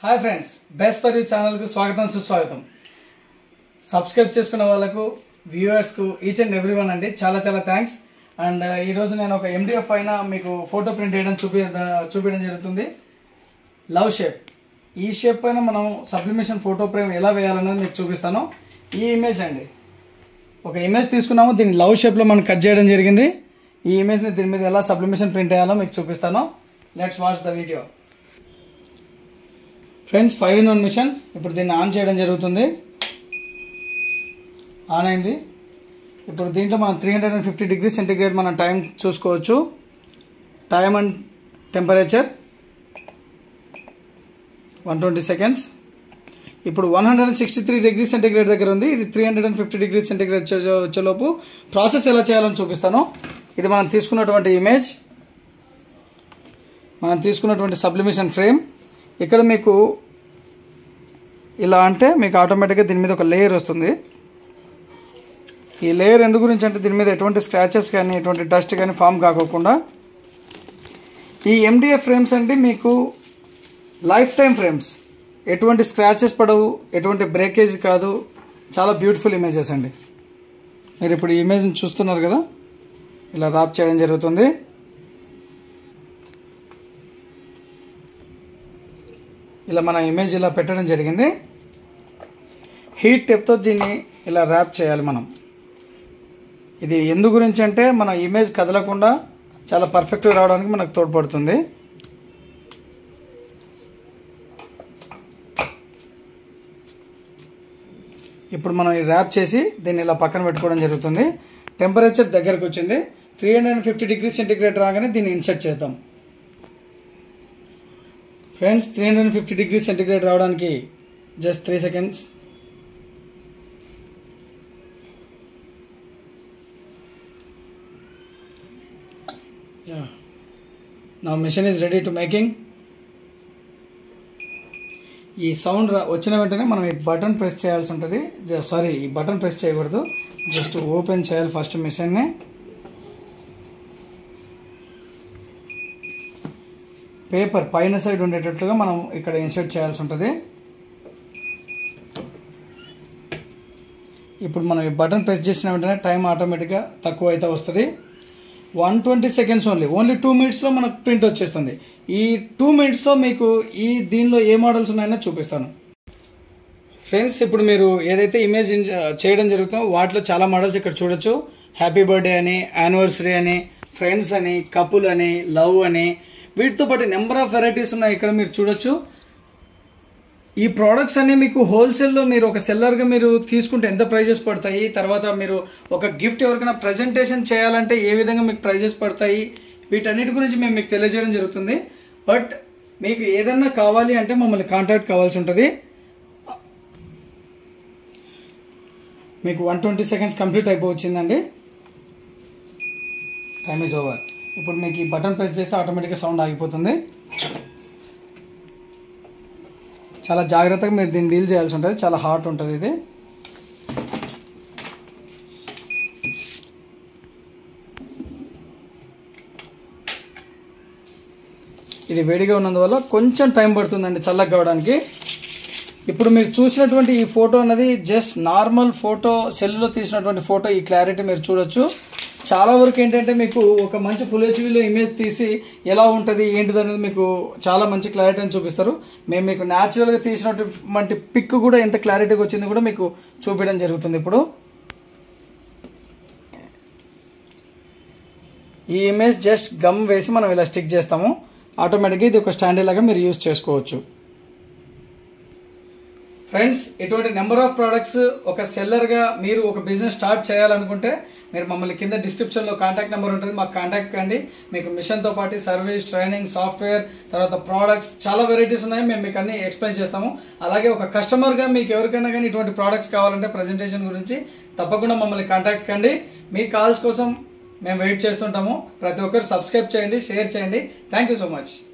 hi friends best for you ఛానల్కు స్వాగతం సుస్వాగతం సబ్స్క్రైబ్ చేసుకున్న వాళ్ళకు వ్యూవర్స్కు ఈచ్ అండ్ ఎవ్రీ వన్ అండి చాలా చాలా థ్యాంక్స్ అండ్ ఈరోజు నేను ఒక ఎండిఎఫ్ పైన మీకు ఫోటో ప్రింట్ చేయడం చూపి చూపించడం జరుగుతుంది లవ్ షేప్ ఈ షేప్ పైన మనం సబ్లిమేషన్ ఫోటో ఫ్రేమ్ ఎలా వేయాలన్నది మీకు చూపిస్తాను ఈ ఇమేజ్ అండి ఒక ఇమేజ్ తీసుకున్నాము దీన్ని లవ్ షేప్లో మనం కట్ చేయడం జరిగింది ఈ ఇమేజ్ని దీని మీద ఎలా సబ్లిమేషన్ ప్రింట్ చేయాలో మీకు చూపిస్తాను let's watch the video friends five in one machine ఇప్పుడు దీన్ని ఆన్ చేయడం జరుగుతుంది ఆన్ అయింది ఇప్పుడు దీంట్లో మనం three hundred and fifty degree centigrade మనం టైం చూసుకోవచ్చు time and temperature one twenty seconds ఇప్పుడు one hundred and sixty three degree centigrade దగ్గర ఉంది ఇది three hundred and fifty degree centigrade వచ్చే- వచ్చేలోపు ప్రాసెస్ ఎలా చేయాలని చూపిస్తాను ఇది మనం తీసుకున్నటువంటి ఇమేజ్ మనం తీసుకున్నటువంటి సబ్లిమేషన్ ఫ్రేమ్ ఇక్కడ మీకు ఇలా అంటే మీకు ఆటోమేటిక్గా దీని మీద ఒక లేయర్ వస్తుంది ఈ లేయర్ ఎందు గురించి అంటే దీని మీద ఎటువంటి స్క్రాచెస్ కానీ ఎటువంటి డస్ట్ కానీ ఫామ్ కాకోకుండా ఈ ఎండిఎఫ్ ఫ్రేమ్స్ అంటే మీకు లైఫ్ టైం ఫ్రేమ్స్ ఎటువంటి స్క్రాచెస్ పడవు ఎటువంటి బ్రేకేజ్ కాదు చాలా బ్యూటిఫుల్ ఇమేజెస్ అండి మీరు ఇప్పుడు ఈ ఇమేజ్ని చూస్తున్నారు కదా ఇలా రాప్ చేయడం జరుగుతుంది ఇలా మన ఇమేజ్ ఇలా పెట్టడం జరిగింది హీట్ టెప్తో దీన్ని ఇలా ర్యాప్ చేయాలి మనం ఇది ఎందు గురించి అంటే మన ఇమేజ్ కదలకుండా చాలా పర్ఫెక్ట్గా రావడానికి మనకు తోడ్పడుతుంది ఇప్పుడు మనం ఈ ర్యాప్ చేసి దీన్ని ఇలా పక్కన పెట్టుకోవడం జరుగుతుంది టెంపరేచర్ దగ్గరకు వచ్చింది three hundred and fifty degree centigrade రాగానే దీన్ని ఇన్సర్ట్ చేద్దాం friends three hundred and fifty degree centigrade రావడానికి జస్ట్ త్రీ సెకండ్స్ యా నా machine is ready to making ఈ సౌండ్ రా- వచ్చిన వెంటనే మనం ఈ బటన్ ప్రెస్ చేయాల్సి ఉంటుంది సారీ ఈ బటన్ ప్రెస్ చేయకూడదు జస్ట్ ఓపెన్ చేయాలి ఫస్ట్ మిషన్ని పేపర్ పైన సైడ్ ఉండేటట్లుగా మనం ఇక్కడ ఇన్సర్ట్ చేయాల్సి ఉంటుంది ఇప్పుడు మనం ఈ బటన్ ప్రెస్ చేసిన వెంటనే టైం ఆటోమేటిక్గా తక్కువ అయితే వస్తుంది one twenty seconds only only two మినిట్స్లో మనకు ప్రింట్ వచ్చేస్తుంది ఈ టూ మినిట్స్లో మీకు ఈ దీనిలో ఏ మోడల్స్ ఉన్నాయో చూపిస్తాను ఫ్రెండ్స్ ఇప్పుడు మీరు ఏదైతే ఇమేజ్ ఇన్- చేయడం జరుగుతుందో వాటిలో చాలా మోడల్స్ ఇక్కడ చూడొచ్చు హ్యాపీ బర్త్డే అని యానివర్సరీ అని ఫ్రెండ్స్ అని కపుల్ అని లవ్ అని వీటితో పాటు నెంబర్ ఆఫ్ వెరైటీస్ ఉన్నాయి ఇక్కడ మీరు చూడొచ్చు ఈ ప్రోడక్ట్స్ అన్ని మీకు హోల్సేల్లో మీరు ఒక సెల్లర్గా మీరు తీసుకుంటే ఎంత ప్రైజెస్ పడతాయి తర్వాత మీరు ఒక గిఫ్ట్ ఎవరికైనా ప్రజెంటేషన్ చేయాలంటే ఏ విధంగా మీకు ప్రైజెస్ పడతాయి వీటన్నిటి గురించి మేము మీకు తెలియజేయడం జరుగుతుంది బట్ మీకు ఏదన్నా కావాలి అంటే మమ్మల్ని కాంటాక్ట్ కావాల్సి ఉంటుంది మీకు వన్ ట్వంటీ సెకండ్స్ కంప్లీట్ అయిపోవచ్చిందండి టైమ్ ఈజ్ ఓవర్ ఇప్పుడు మీకు ఈ బటన్ ప్రెస్ చేస్తే ఆటోమేటిక్గా సౌండ్ ఆగిపోతుంది చాలా జాగ్రత్తగా మీరు దీన్ని డీల్ చేయాల్సి ఉంటుంది చాలా హాట్ ఉంటుంది ఇది ఇది వేడిగా ఉన్నందువల్ల కొంచెం టైం పడుతుందండి చల్లగా కావడానికి ఇప్పుడు మీరు చూసినటువంటి ఈ ఫోటో అనేది జస్ట్ నార్మల్ ఫోటో సెల్లో తీసినటువంటి ఫోటో ఈ క్లారిటీ మీరు చూడొచ్చు చాలా వరకు ఏంటంటే మీకు ఒక మంచి ఫుల్ హెచ్డీలో ఇమేజ్ తీసి ఎలా ఉంటుంది ఏంటిది అనేది మీకు చాలా మంచి క్లారిటీని చూపిస్తారు మేము మీకు న్యాచురల్గా తీసినటువంటి పిక్ కూడా ఎంత క్లారిటీగా వచ్చింది కూడా మీకు చూపించడం జరుగుతుంది ఇప్పుడు ఈ ఇమేజ్ జస్ట్ గమ్ వేసి మనం ఇలా స్టిక్ చేస్తాము ఆటోమేటిక్గా ఇది ఒక స్టాండీ లాగా మీరు యూజ్ చేసుకోవచ్చు ఫ్రెండ్స్ ఇటువంటి నెంబర్ ఆఫ్ ప్రోడక్ట్స్ ఒక సెల్లర్గా మీరు ఒక బిజినెస్ స్టార్ట్ చేయాలనుకుంటే మీరు మమ్మల్ని కింద డిస్క్రిప్షన్లో కాంటాక్ట్ నెంబర్ ఉంటుంది మాకు కాంటాక్ట్ కండి మీకు మిషన్తో పాటు సర్వీస్ ట్రైనింగ్ సాఫ్ట్వేర్ తర్వాత ప్రోడక్ట్స్ చాలా వెరైటీస్ ఉన్నాయి మేము మీకు అన్ని ఎక్స్ప్లెయిన్ చేస్తాము అలాగే ఒక కస్టమర్గా మీకు ఎవరికైనా కానీ ఇటువంటి ప్రోడక్ట్స్ కావాలంటే ప్రజెంటేషన్ గురించి తప్పకుండా మమ్మల్ని కాంటాక్ట్ కండి మీ కాల్స్ కోసం మేము వెయిట్ చేస్తుంటాము ప్రతి ఒక్కరు సబ్స్క్రైబ్ చేయండి షేర్ చేయండి థ్యాంక్ యూ సో మచ్